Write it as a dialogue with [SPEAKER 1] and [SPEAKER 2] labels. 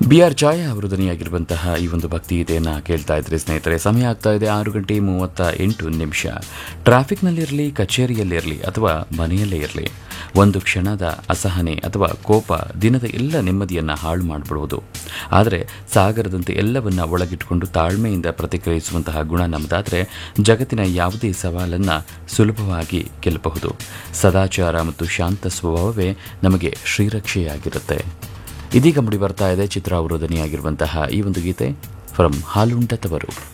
[SPEAKER 1] B R ಛಾಯಾ ಅವರು ಧ್ವನಿಯಾಗಿರುವಂತಹ ಈ ಒಂದು ಭಕ್ತಿಗೀತೆಯನ್ನು ಕೇಳ್ತಾ ಇದ್ರಿ ಸ್ನೇಹಿತರೆ ಸಮಯ ಆಗ್ತಾ ಇದೆ ಆರು ಗಂಟೆ ಮೂವತ್ತ ಎಂಟು ನಿಮಿಷ ಟ್ರಾಫಿಕ್ನಲ್ಲಿರಲಿ ಕಚೇರಿಯಲ್ಲಿರಲಿ ಅಥವಾ ಮನೆಯಲ್ಲೇ ಇರಲಿ ಒಂದು ಕ್ಷಣದ ಅಸಹನೆ ಅಥವಾ ಕೋಪ ದಿನದ ಎಲ್ಲ ನೆಮ್ಮದಿಯನ್ನು ಹಾಳು ಮಾಡಿಬಿಡುವುದು ಆದರೆ ಸಾಗರದಂತೆ ಎಲ್ಲವನ್ನ ಒಳಗಿಟ್ಟುಕೊಂಡು ತಾಳ್ಮೆಯಿಂದ ಪ್ರತಿಕ್ರಿಯಿಸುವಂತಹ ಗುಣ ನಮ್ಮದಾದರೆ ಜಗತ್ತಿನ ಯಾವುದೇ ಸವಾಲನ್ನು ಸುಲಭವಾಗಿ ಗೆಲ್ಲಬಹುದು ಸದಾಚಾರ ಮತ್ತು ಶಾಂತ ಸ್ವಭಾವವೇ ನಮಗೆ ಶ್ರೀರಕ್ಷೆಯಾಗಿರುತ್ತೆ ಇದೀಗ ಮುಡಿ ಬರ್ತಾ ಇದೆ ಚಿತ್ರ ಅವರು ಧ್ವನಿಯಾಗಿರುವಂತಹ ಈ ಒಂದು ಗೀತೆ ಫ್ರಮ್ ಹಾಲುಂಡ ತವರು